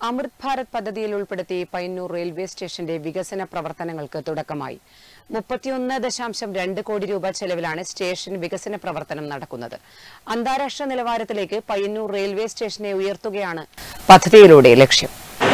അമൃത് ഭാരത് പദ്ധതിയിൽ ഉൾപ്പെടുത്തി പയ്യന്നൂർ റെയിൽവേ സ്റ്റേഷന്റെ വികസന പ്രവർത്തനങ്ങൾക്ക് തുടക്കമായി മുപ്പത്തിയൊന്ന് ദശാംശം രണ്ട് കോടി രൂപ ചെലവിലാണ് സ്റ്റേഷൻ വികസന പ്രവർത്തനം നടക്കുന്നത് അന്താരാഷ്ട്ര നിലവാരത്തിലേക്ക് പയ്യന്നൂർ റെയിൽവേ സ്റ്റേഷനെ ഉയർത്തുകയാണ് പദ്ധതിയിലൂടെ ലക്ഷ്യം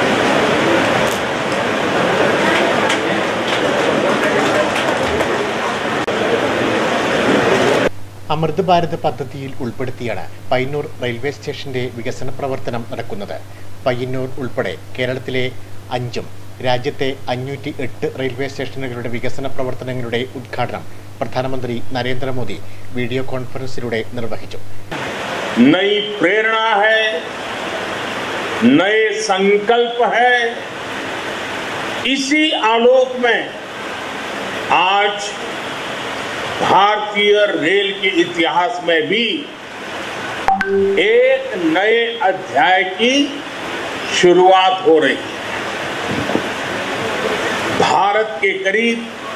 അമൃത് ഭാരത് പദ്ധതിയിൽ ഉൾപ്പെടുത്തിയാണ് പയ്യന്നൂർ റെയിൽവേ സ്റ്റേഷന്റെ വികസന പ്രവർത്തനം നടക്കുന്നത് പയ്യന്നൂർ ഉൾപ്പെടെ കേരളത്തിലെ അഞ്ചും രാജ്യത്തെ അഞ്ഞൂറ്റി എട്ട് റെയിൽവേ സ്റ്റേഷനുകളുടെ വികസന പ്രവർത്തനങ്ങളുടെ ഉദ്ഘാടനം പ്രധാനമന്ത്രി നരേന്ദ്രമോദി വീഡിയോ കോൺഫറൻസിലൂടെ നിർവഹിച്ചു नई प्रेरणा है नए संकल्प है इसी आलोक में आज भारतीय रेल के इतिहास में भी एक नए अध्याय की शुरुआत हो रही है भारत के करीब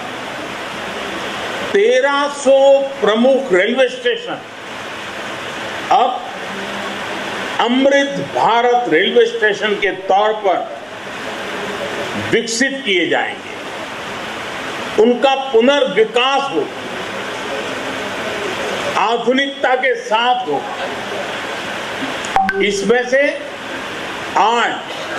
1300 प्रमुख रेलवे स्टेशन अब अमृत भारत रेलवे स्टेशन के तौर पर विकसित किए जाएंगे उनका पुनर्विकास हो आधुनिकता के साथ हो इसमें से आज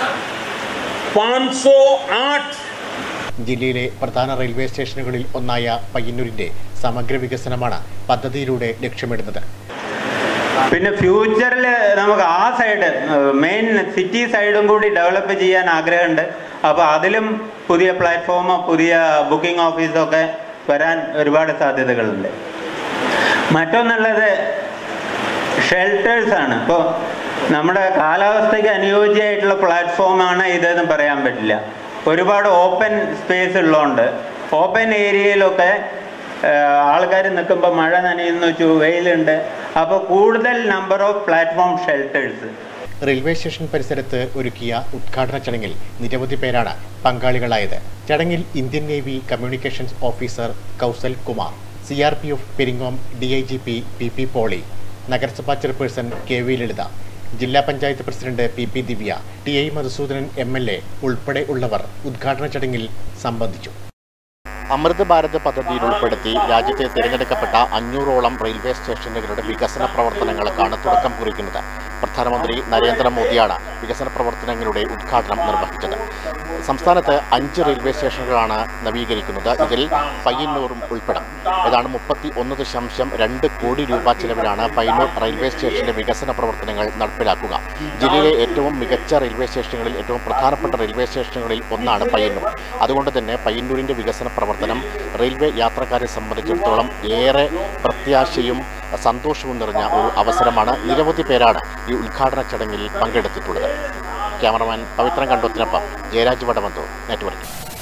508 ജില്ലയിലെ പ്രധാന റെയിൽവേ സ്റ്റേഷനുകളിൽ ഒന്നായ പയ്യന്നൂരിന്റെ സമഗ്ര വികസനമാണ് പദ്ധതിയിലൂടെ ലക്ഷ്യമിടുന്നത് പിന്നെ ഫ്യൂച്ചറിൽ നമുക്ക് ആ സൈഡ് മെയിൻ സിറ്റി സൈഡും കൂടി ഡെവലപ്പ് ചെയ്യാൻ ആഗ്രഹമുണ്ട് അപ്പോൾ അതിലും പുതിയ പ്ലാറ്റ്ഫോമോ പുതിയ ബുക്കിംഗ് ഓഫീസോ ഒക്കെ വരാൻ ഒരുപാട് സാധ്യതകളുണ്ട് മറ്റൊന്നുള്ളത് ഷെൽട്ടേഴ്സ് ആണ് ഇപ്പോൾ നമ്മുടെ കാലാവസ്ഥയ്ക്ക് അനുയോജ്യമായിട്ടുള്ള പ്ലാറ്റ്ഫോമാണ് ഇതെന്ന് പറയാൻ പറ്റില്ല ഒരുപാട് ഓപ്പൺ സ്പേസ് ഉള്ളതുകൊണ്ട് ഓപ്പൺ ഏരിയയിലൊക്കെ ആൾക്കാർ നിൽക്കുമ്പോൾ മഴ നനയുന്നു വെച്ചു വെയിലുണ്ട് അപ്പോൾ കൂടുതൽ number of platform shelters railway station പരിസരത്ത് ഒരുക്കിയ ഉദ്ഘാടന ചടങ്ങിൽ നിരവധി പേരാണ് പങ്കാളികളായത് ചടങ്ങിൽ Indian navy communications officer Kausal Kumar C R P F Peringome D I G P P P Poly നഗരസഭാ ചെയർപേഴ്സൺ കെ വി ലളിത ജില്ലാ panchayat president P P Divya T I Madhusoodanan M L A ഉൾപ്പെടെ ഉള്ളവർ ഉദ്ഘാടന ചടങ്ങിൽ സംബന്ധിച്ചു അമൃത് ഭാരത് പദ്ധതിയിൽ ഉൾപ്പെടുത്തി രാജ്യത്തെ തിരഞ്ഞെടുക്കപ്പെട്ട അഞ്ഞൂറോളം റെയിൽവേ സ്റ്റേഷനുകളുടെ വികസന പ്രവർത്തനങ്ങൾക്കാണ് തുടക്കം കുറിക്കുന്നത് പ്രധാനമന്ത്രി നരേന്ദ്രമോദിയാണ് വികസന പ്രവർത്തനങ്ങളുടെ ഉദ്ഘാടനം നിർവഹിച്ചത് സംസ്ഥാനത്ത് അഞ്ച് റെയിൽവേ സ്റ്റേഷനുകളാണ് നവീകരിക്കുന്നത് ഇതിൽ പയ്യന്നൂറും ഉൾപ്പെടും ഏതാണ്ട് മുപ്പത്തി ഒന്ന് ദശാംശം രണ്ട് കോടി രൂപ ചെലവിലാണ് പയ്യന്നൂർ റെയിൽവേ സ്റ്റേഷന്റെ വികസന പ്രവർത്തനങ്ങൾ നടപ്പിലാക്കുക ജില്ലയിലെ ഏറ്റവും മികച്ച റെയിൽവേ സ്റ്റേഷനുകളിൽ ഏറ്റവും പ്രധാനപ്പെട്ട റെയിൽവേ സ്റ്റേഷനുകളിൽ ഒന്നാണ് പയ്യന്നൂർ അതുകൊണ്ട് തന്നെ പയ്യന്നൂരിന്റെ വികസന പ്രവർത്തനം റെയിൽവേ യാത്രക്കാരെ സംബന്ധിച്ചിടത്തോളം ഏറെ പ്രത്യാശയും സന്തോഷവും നിറഞ്ഞ ഒരു അവസരമാണ് നിരവധി പേരാണ് ഈ ഉദ്ഘാടന ചടങ്ങിൽ പങ്കെടുത്തിട്ടുള്ളത് ക്യാമറമാൻ പവിത്രൻ കണ്ടോത്തിനൊപ്പം ജയരാജ് വടമന്തൂർ നെറ്റ്വർക്ക്